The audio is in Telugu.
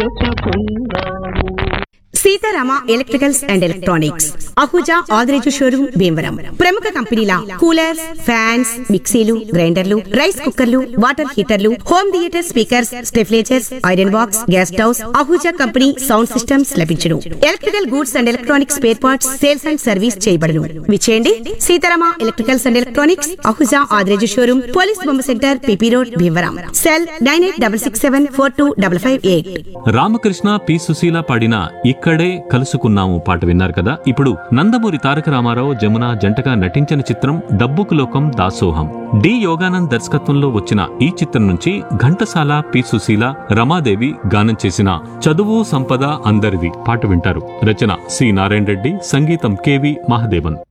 Sitarama electricals and electronics Ahuja Adireju showroom Bhimavaram ప్రముఖ కంపెనీల కూలర్స్ ఫ్యాన్స్ మిక్సీలు గ్రైండర్లు రైస్ కుక్కర్లు వాటర్ హీటర్లు home theatre speakers stabilisers iron box gas stoves Ahuja company sound systems లభించును electrical goods and electronics spare parts sales and service చేయబడును విచేయండి Seetharama electricals and electronics Ahuja Adireju showroom police బొమ్మ centre PP road Bhimavaram cell nine eight double six seven four two double five eight Ramakrishna P Susheela పాడిన ఇక్కడే కలుసుకున్నాము పాట విన్నారు కదా ఇప్పుడు నందమూరి తారక రామారావు జమున జంటగా నటించిన చిత్రం డబ్బుకు లోకం దాసోహం డి యోగానంద్ దర్శకత్వంలో వచ్చిన ఈ చిత్రం నుంచి ఘంటసాల పి సుశీల రమాదేవి గానం చేసిన చదువు సంపద అందరిది పాట వింటారు రచన సి నారాయణ రెడ్డి సంగీతం కెవి మహాదేవన్